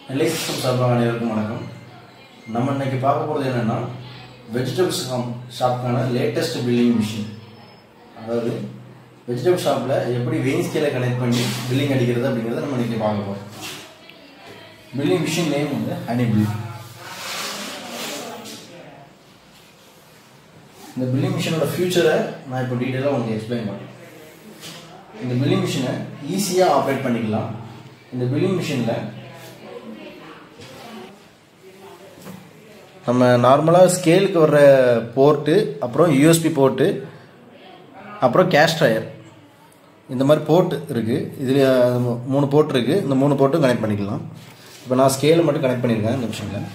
நெல்லை system சார்பாக அனைவருக்கும் வணக்கம் நம்ம இன்னைக்கு பார்க்க போகிறது என்னென்னா வெஜிடபிள்ஸ் ஷாப்க்கான லேட்டஸ்ட் பில்லிங் மிஷின் அதாவது வெஜிடபிள் ஷாப்பில் எப்படி வெயின் ஸ்கேலை கனெக்ட் பண்ணி பில்லிங் அடிக்கிறது அப்படிங்கிறத நம்ம இன்னைக்கு பார்க்க போகிறோம் பில்லிங் மிஷின் நேம் வந்து ஹனி பில் இந்த பில்லிங் மிஷினோட ஃபியூச்சரை நான் இப்போ டீட்டெயிலாக உங்களுக்கு எக்ஸ்பிளைன் பண்ணுறேன் இந்த பில்லிங் மிஷினை ஈஸியாக ஆப்ரேட் பண்ணிக்கலாம் இந்த பில்லிங் மிஷினில் நம்ம நார்மலாக ஸ்கேலுக்கு வர்ற போர்ட்டு அப்புறம் யூஎஸ்பி போர்ட்டு அப்புறம் கேஷ் ட்ரையர் இந்த மாதிரி போர்ட் இருக்குது இதில் மூணு போர்ட் இருக்குது இந்த மூணு போர்ட்டும் கனெக்ட் பண்ணிக்கலாம் இப்போ நான் ஸ்கேலை மட்டும் கனெக்ட் பண்ணியிருக்கேன் இந்த மிஷினில்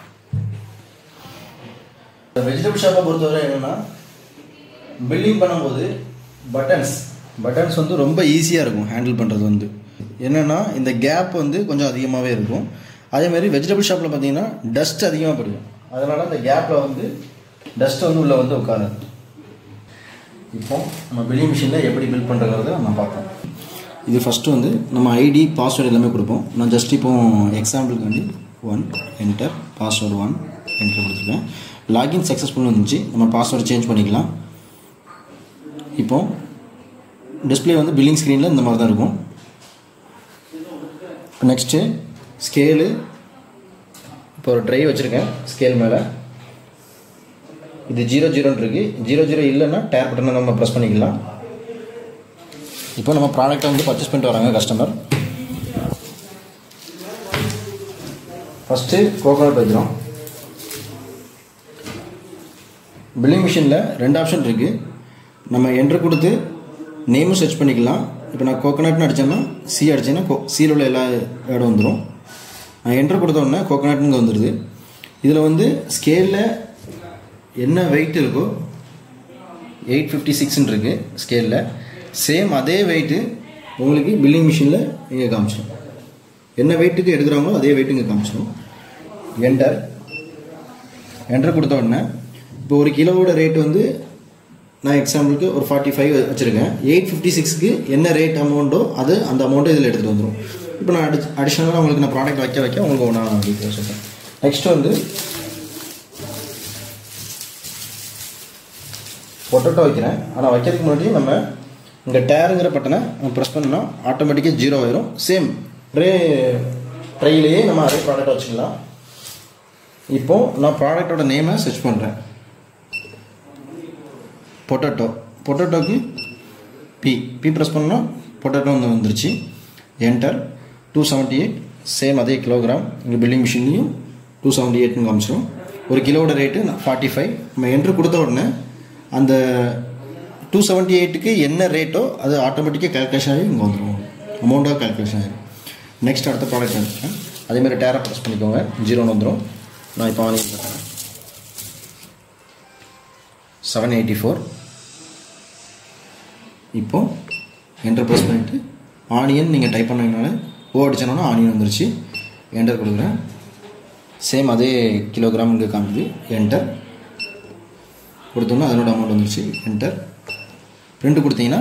வெஜிடபிள் ஷாப்பை பொறுத்தவரை என்னென்னா பில்லிங் பண்ணும்போது பட்டன்ஸ் பட்டன்ஸ் வந்து ரொம்ப ஈஸியாக இருக்கும் ஹேண்டில் பண்ணுறது வந்து என்னென்னா இந்த கேப் வந்து கொஞ்சம் அதிகமாகவே இருக்கும் அதேமாதிரி வெஜிடபிள் ஷாப்பில் பார்த்தீங்கன்னா டஸ்ட் அதிகமாக படிக்கும் அதனால் அந்த கேப்பில் வந்து டஸ்ட் வந்து உள்ளே வந்து உட்காராது இப்போ நம்ம பில்லிங் மிஷினில் எப்படி பில் பண்ணுறத நம்ம பார்ப்போம் இது ஃபஸ்ட்டு வந்து நம்ம ஐடி பாஸ்வேர்டு எல்லாமே கொடுப்போம் நான் ஜஸ்ட் இப்போ எக்ஸாம்பிளுக்கு வந்து one enter password one enter கொடுத்துருக்கேன் லாகின் சக்ஸஸ்ஃபுல் வந்துச்சு நம்ம பாஸ்வேர்டு சேஞ்ச் பண்ணிக்கலாம் இப்போ டிஸ்பிளே வந்து பில்லிங் ஸ்க்ரீனில் இந்த மாதிரி தான் இருக்கும் இப்போ நெக்ஸ்ட்டு ஸ்கேலு இப்போ ஒரு ட்ரை வச்சுருக்கேன் ஸ்கேல் மேலே இது ஜீரோ ஜீரோன்னு இருக்குது ஜீரோ ஜீரோ இல்லைன்னா டேர் பட்டனை நம்ம ப்ரெஸ் பண்ணிக்கலாம் இப்போ நம்ம ப்ராடக்ட்டை வந்து பர்ச்சேஸ் பண்ணிட்டு வராங்க கஸ்டமர் ஃபஸ்ட்டு கோகோனட் வைக்கிறோம் பில்லிங் மிஷினில் ரெண்டு ஆப்ஷன் இருக்குது நம்ம என்ட்ரு கொடுத்து நேமும் சர்ச் பண்ணிக்கலாம் இப்போ நான் கோகோனட்னு அடித்தேன்னா சி அடித்தேன்னா கோ சியில் உள்ள எல்லா இடம் வந்துடும் நான் என்ட்ரு கொடுத்த உடனே கோகோனட்னு வந்துடுது இதில் வந்து ஸ்கேலில் என்ன வெயிட் இருக்கோ எயிட் ஃபிஃப்டி சிக்ஸ்ன்னு இருக்குது ஸ்கேலில் சேம் அதே வெயிட்டு உங்களுக்கு பில்லிங் மிஷினில் இங்கே காமிச்சிடும் என்ன வெயிட்டுக்கு எடுக்கிறாங்களோ அதே வெயிட்டு இங்கே காமிச்சிடும் என்டர் என்டர் கொடுத்த உடனே இப்போ ஒரு கிலோவோட ரேட் வந்து நான் எக்ஸாம்பிளுக்கு ஒரு ஃபார்ட்டி ஃபைவ் வச்சுருக்கேன் எயிட் ஃபிஃப்டி சிக்ஸ்க்கு என்ன ரேட் அமௌண்ட்டோ அது அந்த அமௌண்ட்டை இதில் எடுத்துகிட்டு வந்துடும் இப்போ நான் அடி அடிஷ்னலாக உங்களுக்கு நான் ப்ராடக்ட் வைக்க வைக்க உங்களுக்கு ஒன்றா டீட்டெயில் சொல்கிறேன் நெக்ஸ்ட் வந்து பொட்டோட்டோ வைக்கிறேன் ஆனால் வைக்கிறதுக்கு முன்னாடி நம்ம இங்கே டேருங்கிற பட்டனை ப்ரெஸ் பண்ணோம்னா ஆட்டோமேட்டிக்காக ஜீரோ ஆயிரும் சேம் ட்ரே ட்ரையிலேயே நம்ம அதே ப்ராடக்ட் வச்சுக்கலாம் இப்போ நான் ப்ராடக்டோட நேமை சர்ச் பண்ணுறேன் பொட்டேட்டோ பொட்டேட்டோக்கு பி பி ப்ரெஸ் பண்ணால் பொட்டேட்டோ வந்து வந்துருச்சு enter two seventy eight same அதே கிலோகிராம் இங்கே பில்லிங் மிஷின்லையும் டூ செவன்ட்டி எயிட்னு காமிச்சிடும் ஒரு கிலோவோட ரேட்டு ஃபார்ட்டி ஃபைவ் நம்ம என்ட்ரு கொடுத்த உடனே அந்த டூ செவன்ட்டி எயிட்டுக்கு என்ன ரேட்டோ அது ஆட்டோமேட்டிக்காக கேல்குலேஷன் ஆகி இங்கே வந்துடும் அமௌண்ட்டாக கேல்குலேஷன் ஆகிடும் நெக்ஸ்ட் அடுத்த ப்ராடக்ட் எடுத்துக்கேன் அதேமாதிரி டேரை ப்ரெஸ் பண்ணிக்கோங்க ஜீரோன்னு வந்துடும் நான் இப்போ ஆன்லைன் பண்ணுறேன் செவன் எயிட்டி ஃபோர் இப்போ என்டர் ப்ரெஸ் பண்ணிவிட்டு ஆனியன் நீங்கள் டைப் பண்ணீங்கனால ஓ அடிச்சோன்னா ஆனியன் வந்துருச்சு என்டர் கொடுக்குறேன் சேம் அதே கிலோகிராம் இங்கே காமிக்குது என்டர் கொடுத்தோன்னா அதனோட அமௌண்ட் வந்துருச்சு என்டர் பிரிண்ட் கொடுத்தீங்கன்னா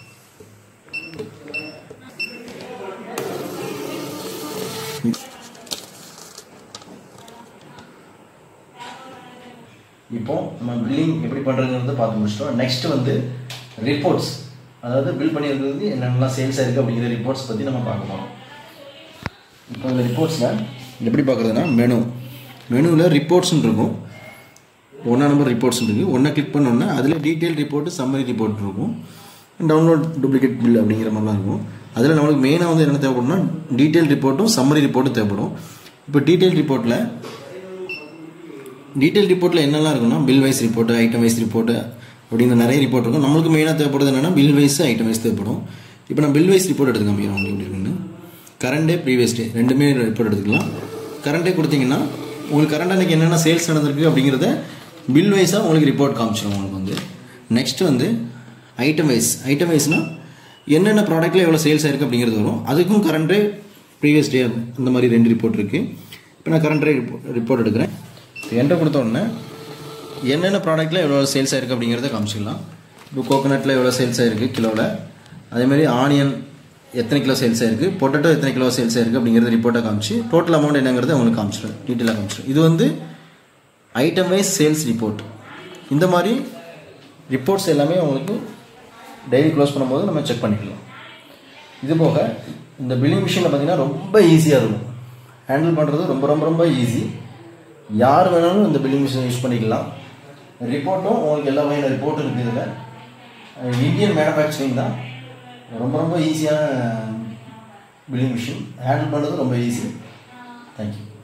இப்போ நம்ம பில்லிங் எப்படி பண்ணுறதுங்கிறது பார்த்து முடிச்சிட்டோம் நெக்ஸ்ட் வந்து ரிப்போர்ட்ஸ் அதாவது பில் பண்ணியிருக்கிறது என்னென்னலாம் சேல்ஸ் ஆயிருக்கு அப்படிங்கிற ரிப்போர்ட்ஸ் பற்றி நம்ம பார்க்க போகிறோம் இப்போ இந்த ரிப்போர்ட்ஸில் எப்படி பார்க்குறதுனா மெனு மெனுவில் ரிப்போர்ட்ஸ்னு இருக்கும் ஒன்றா நம்பர் ரிப்போர்ட்ஸ் இருக்குது ஒன்றை கிளிக் பண்ணோன்னா அதில் டீட்டெயில் ரிப்போர்ட்டு சம்மரி ரிப்போர்ட் இருக்கும் டவுன்லோட் டூப்ளிகேட் பில் அப்படிங்கிற மாதிரிலாம் இருக்கும் அதில் நம்மளுக்கு மெயினாக வந்து என்ன தேவைப்படும்னா டீட்டெயில் ரிப்போர்ட்டும் சம்மரி ரிப்போர்ட்டும் தேவைப்படும் இப்போ டீட்டெயில் ரிப்போர்ட்டில் டீட்டெயில் ரிப்போர்ட்டில் என்னெல்லாம் இருக்குன்னா bill wise report item wise report அப்படின்னு நிறைய ரிப்போர்ட் இருக்கும் நம்மளுக்கு மெயினாக தேவைப்படுறது என்னென்னா பில் வைஸ் ஐட்டம் வைஸ் தேவைப்படும் இப்போ நான் பில் வைஸ் ரிப்போர்ட் எடுத்து காமிக்கிறேன் உங்களுக்கு எப்படி இருக்குன்னு கரண்ட் டே ப்ரீவியஸ் டே ரெண்டுமே ரிப்போர்ட் எடுத்துக்கலாம் கரண்ட் டே கொடுத்தீங்கன்னா உங்களுக்கு கரண்ட் அன்றைக்கி என்னென்ன சேல்ஸ் நடந்திருக்கு அப்படிங்கிறத பில் வைஸாக உங்களுக்கு ரிப்போர்ட் காமிச்சிடும் உங்களுக்கு வந்து நெக்ஸ்ட் வந்து ஐட்டம் வைஸ் ஐட்டம் வைஸ்னால் என்னென்ன ப்ராடக்ட்டில் எவ்வளோ சேல்ஸ் ஆயிருக்கு அப்படிங்கிறது வரும் அதுக்கும் கரண்ட் டே ப்ரீவியஸ் டே அந்த மாதிரி ரெண்டு ரிப்போர்ட் இருக்குது இப்போ நான் கரண்ட் டே ரிப்போர்ட் எடுக்கிறேன் என்கிட்ட கொடுத்த உடனே என்னென்ன ப்ராடக்ட்டில் எவ்வளோ சேல்ஸ் ஆயிருக்கு அப்படிங்கிறத காமிச்சிக்கலாம் இப்போ கோகோனட்டில் எவ்வளோ சேல்ஸ் ஆயிருக்கு கிலோவில் அதேமாதிரி ஆனியன் எத்தனை கிலோ சேல்ஸ் ஆயிருக்கு பொட்டேட்டோ எத்தனை கிலோ சேல்ஸ் ஆயிருக்கு அப்படிங்கிறது ரிப்போர்ட்டை காமிச்சு டோட்டல் அமௌண்ட் என்னங்கிறது அவங்களுக்கு காமிச்சிடும் டீட்டெயிலாக காமிச்சிடும் இது வந்து ஐட்டம் வைஸ் சேல்ஸ் ரிப்போர்ட் இந்த மாதிரி ரிப்போர்ட்ஸ் எல்லாமே உங்களுக்கு டெய்லி க்ளோஸ் பண்ணும்போது நம்ம செக் பண்ணிக்கலாம் இது போக இந்த பில்லிங் மிஷினில் பார்த்தீங்கன்னா ரொம்ப ஈஸியாக இருக்கும் ஹேண்டில் பண்ணுறது ரொம்ப ரொம்ப ரொம்ப ஈஸி யார் வேணாலும் இந்த பில்லிங் மிஷினை யூஸ் பண்ணிக்கலாம் ரிப்போர்ட்டும் உங்களுக்கு எல்லா வகையான ரிப்போர்ட்டும் இருக்குது இதில் இந்தியன் மேனுஃபேக்சரிங் தான் ரொம்ப ரொம்ப ஈஸியான பில்லிங் மிஷின் ஹேண்டில் பண்ணுறது ரொம்ப ஈஸி தேங்க்யூ